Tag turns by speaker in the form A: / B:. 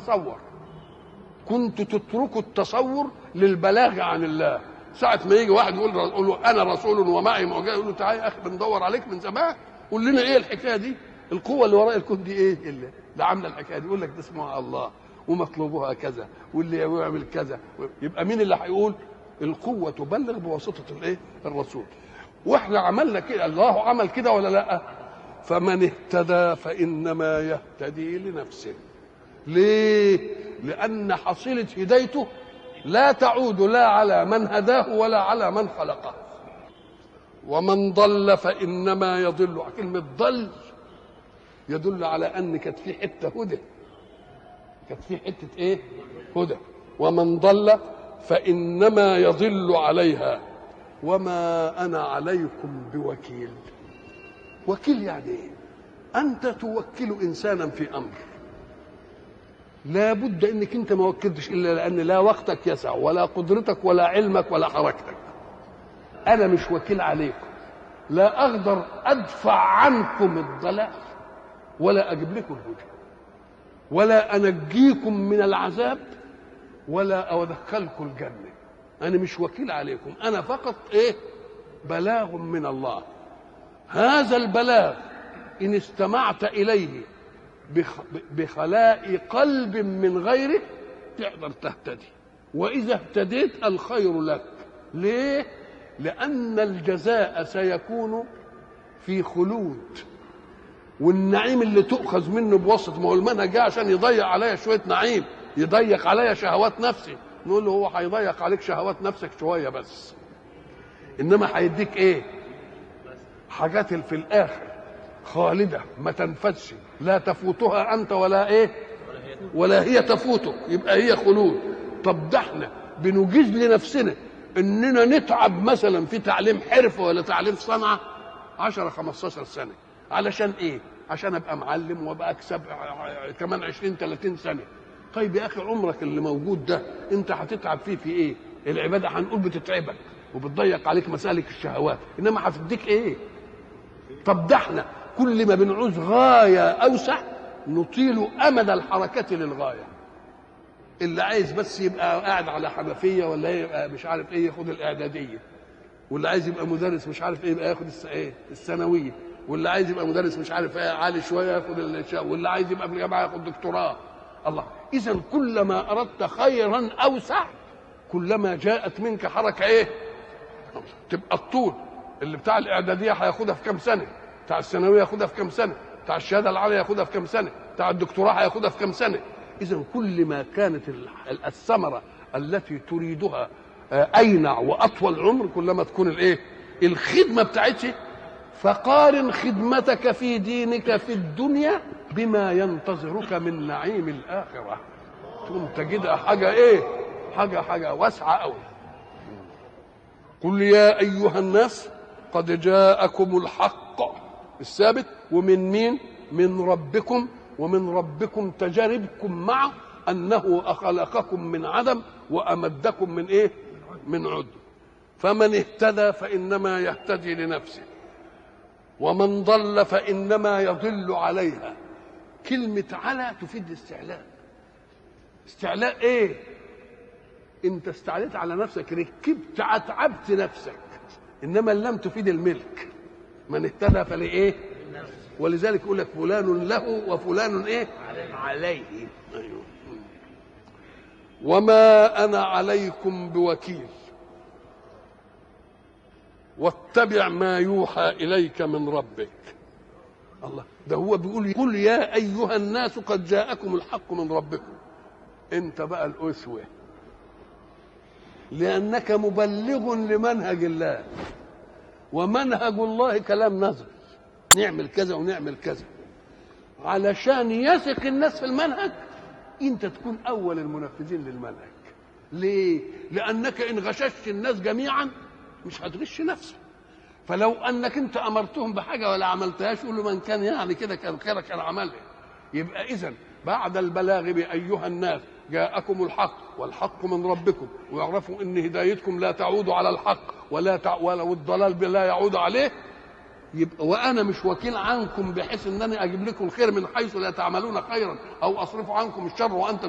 A: تتصور كنت تتركوا التصور للبلاغ عن الله ساعة ما يجي واحد يقول يقول له أنا رسول ومعي معجزة يقول له تعالى يا أخي بندور عليك من زمان قول لنا إيه الحكاية دي؟ القوة اللي وراء الكون دي إيه؟ اللي اللي عاملة الحكاية دي يقول لك ده اسمها الله ومطلوبها كذا واللي يعمل كذا يبقى مين اللي هيقول؟ القوة تبلغ بواسطة الإيه؟ الرسول واحنا عملنا كده الله عمل كده ولا لا؟ فمن اهتدى فإنما يهتدي لنفسه ليه؟ لأن حصيلة هدايته لا تعود لا على من هداه ولا على من خلقه ومن ضل فإنما يضل كلمة ضل يدل على أن كانت في حتة هدى كانت في حتة إيه؟ هدى ومن ضل فإنما يضل عليها وما أنا عليكم بوكيل وكيل يعني إيه؟ أنت توكل إنسانا في أمر لا بد انك انت ما وكلتش الا لان لا وقتك يسع ولا قدرتك ولا علمك ولا حركتك انا مش وكيل عليكم لا اقدر ادفع عنكم الضلال ولا اجيب لكم الهدى ولا انجيكم من العذاب ولا ادخلكم الجنه انا مش وكيل عليكم انا فقط ايه بلاغ من الله هذا البلاغ ان استمعت اليه بخلاء قلب من غيره تقدر تهتدي واذا اهتديت الخير لك ليه لان الجزاء سيكون في خلود والنعيم اللي تؤخذ منه بواسطه ما هو المنهج جه عشان يضيق عليا شويه نعيم يضيق عليا شهوات نفسي نقول له هو هيضيق عليك شهوات نفسك شويه بس انما هيديك ايه حاجات في الاخر خالده ما تنفذش لا تفوتها انت ولا ايه ولا هي تفوتك يبقى هي خلود طب ده احنا بنجيز لنفسنا اننا نتعب مثلا في تعليم حرفه ولا تعليم صنعه 10 15 سنه علشان ايه عشان ابقى معلم وابقى اكسب كمان 20 30 سنه طيب يا اخي عمرك اللي موجود ده انت هتتعب فيه في ايه العباده هنقول بتتعبك وبتضيق عليك مسالك الشهوات انما هتديك ايه طب ده احنا كل ما بنعوز غايه اوسع نطيل امد الحركه للغايه اللي عايز بس يبقى قاعد على حنفيه ولا يبقى مش عارف ايه ياخد الاعداديه واللي عايز يبقى مدرس مش عارف ايه يبقى ياخد الس... ايه الثانويه واللي عايز يبقى مدرس مش عارف ايه عالي شويه ياخد الشا واللي عايز يبقى في الجامعه ياخد دكتوراه الله اذا كلما اردت خيرا اوسع كلما جاءت منك حركه ايه تبقى الطول اللي بتاع الاعداديه هياخدها في كام سنه بتاع الثانويه ياخدها في كام سنه بتاع الشهاده العاليه ياخدها في كام سنه بتاع الدكتوراه هياخدها في كام سنه اذا كل ما كانت الثمره التي تريدها اينع واطول عمر كلما تكون الايه الخدمه بتاعتها فقارن خدمتك في دينك في الدنيا بما ينتظرك من نعيم الاخره تقوم تجدها حاجه ايه حاجه حاجه واسعه قوي قل يا ايها الناس قد جاءكم الحق الثابت ومن مين من ربكم ومن ربكم تجاربكم معه انه اخلقكم من عدم وامدكم من ايه من عد فمن اهتدى فانما يهتدي لنفسه ومن ضل فانما يضل عليها كلمه على تفيد الاستعلاء استعلاء ايه انت استعليت على نفسك ركبت اتعبت نفسك انما لم تفيد الملك من اهتدى فلايه ولذلك يقول لك فلان له وفلان ايه عليه أيوه. وما انا عليكم بوكيل واتبع ما يوحى اليك من ربك الله ده هو بيقول قل يا ايها الناس قد جاءكم الحق من ربكم انت بقى الاسوه لانك مبلغ لمنهج الله ومنهج الله كلام نظر نعمل كذا ونعمل كذا علشان يثق الناس في المنهج انت تكون اول المنفذين للمنهج ليه لانك ان غششت الناس جميعا مش هتغش نفسك فلو انك انت امرتهم بحاجه ولا عملتهاش قول له من كان يعني كده كان خيرك كان عملها يبقى اذا بعد البلاغ بايها الناس جاءكم الحق والحق من ربكم واعرفوا ان هدايتكم لا تعود على الحق ولا تع... ولا والضلال لا يعود عليه يبقى وانا مش وكيل عنكم بحيث انني اجيب لكم الخير من حيث لا تعملون خيرا او اصرف عنكم الشر وانت